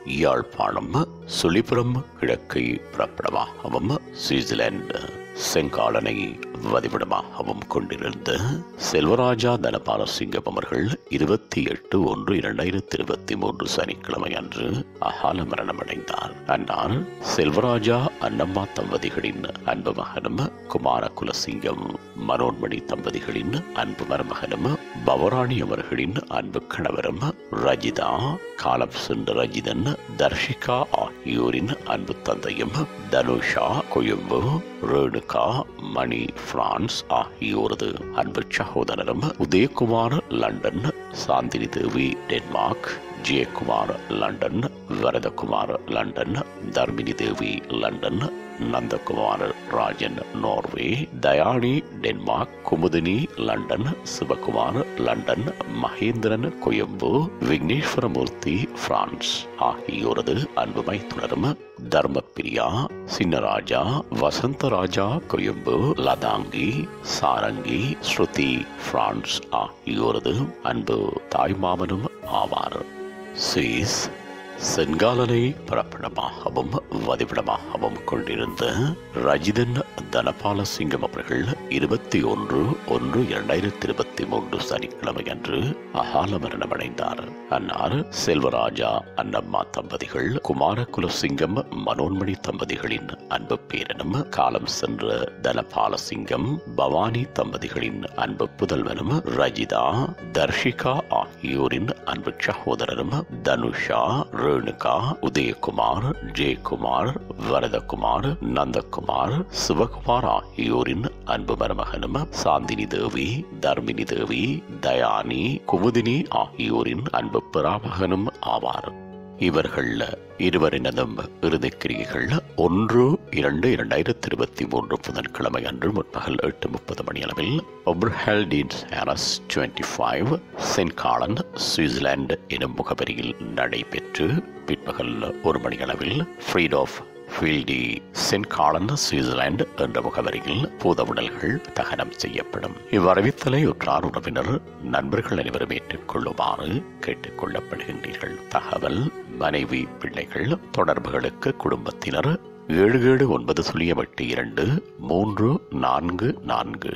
யாழ்ப்பாணம் சுழிபுரம் கிழக்கை புறப்படமாகவும் சுவிட்சர்லாந்து செங்காலனை வதிவிடமாகவும் கொண்டிருந்த செல்வராஜா தனபாலசிங்கம் அவர்கள் இருபத்தி எட்டு ஒன்று இரண்டாயிரத்தி இருபத்தி மூன்று சனிக்கிழமை அன்று அகால மரணமடைந்தார் அன்னார் செல்வராஜா அன்னம்மா தம்பதிகளின் அன்பு மகனும் குமார குலசிங்கம் மனோன்மணி தம்பதிகளின் அன்பு மருமகனும் பவராணி அவர்களின் அன்பு கணவரும் ரஜிதா காலம் சென்ற ரஜிதன் தர்ஷிகா ஆகியோரின் அன்பு தந்தையும் தனுஷா கொழும்பு ரேணுகா மணி பிரான்ஸ் ஆகியோரது அன்பு சகோதரரும் Uthayakumar London Santhini Devi Denmark Jeyakumar London Varathakumar London Tharmini Devi London Nanthakumar Rajan Norway Thayani Denmark Kumuthini London Sivakumar London Mahendran Colombo Vigneswaramoorthy France ஆகியோரது அன்பு மைத்துனரும் தர்மப்பிரியா சின்னராஜா வசந்தராஜா கொயம்பு லதாங்கி சாரங்கி ஸ்ருதி பிரான்ஸ் ஆகியோரது அன்பு தாய்மாமனும் ஆவார் சுவிஸ் செங்காலனை பிறப்பிடமாகவும் வதிவிடமாகவும் கொண்டிருந்த ரஜிதன் தனபாலசிங்கம் அவர்கள் இருபத்தி ஒன்று ஒன்று இரண்டாயிரத்தி இருபத்தி மூன்று சனிக்கிழமை அன்று அகால மரணமடைந்தார் அன்னார் செல்வராஜா அன்னம்மா தம்பதிகள் குமாரகுலசிங்கம் மனோன்மணி தம்பதிகளின் அன்பு பேரனும் காலம் சென்ற தனபாலசிங்கம் பவானி தம்பதிகளின் அன்பு புதல்வனும் ரஜிதா தர்ஷிகா ஆகியோரின் அன்பு சகோதரரும் தனுஷா ரேணுகா உதயகுமார் ஜெயக்குமார் வரதகுமார் நந்தகுமார் சிவகுமார் ஆகியோரின் அன்பு மருமகனும் சாந்தினி தேவி தர்மினி தேவி தயானி குமுதினி ஆகியோரின் அன்பு பிராமகனும் ஆவார் இவர்கள் இருவரினதும் இறுதிக்கிரியைகள் ஒன்று இரண்டு இரண்டாயிரத்தி இருபத்தி மூன்று புதன்கிழமை அன்று முற்பகல் எட்டு முப்பது மணி அளவில் ஒப்ரஹால்டீன்ஸ் ஹாரஸ் twenty five St Gallen Switzerland எனும் முகவரியில் நடைபெற்று பிற்பகல் ஒரு மணி அளவில் Friedhof Feldli St Gallen Switzerland என்ற முகவரியில் பூதவுடல்கள் தகனம் செய்யப்படும் இவ்வறிவித்தலை உற்றார் உறவினர் நண்பர்கள் அனைவரும் ஏற்றுக்கொள்ளுமாறு கேட்டுக் கொள்ளப்படுகின்றீர்கள் தகவல் மனைவி பிள்ளைகள் தொடர்புகளுக்கு குடும்பத்தினர் ஏழு ஏழு ஒன்பது சுழியம் எட்டு இரண்டு மூன்று நான்கு நான்கு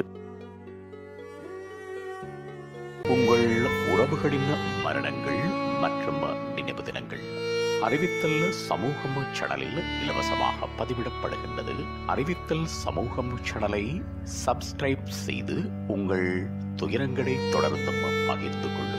உங்கள் உறவுகளின் மரணங்கள் மற்றும் நினைவு தினங்கள் அறிவித்தல் சமூகம் சேனலில் இலவசமாக பதிவிடப்படுகின்றது அறிவித்தல் சமூகம் சேனலை சப்ஸ்கிரைப் செய்து உங்கள் துயரங்களை தொடர்ந்தும் பகிர்ந்து கொள்ளுங்கள்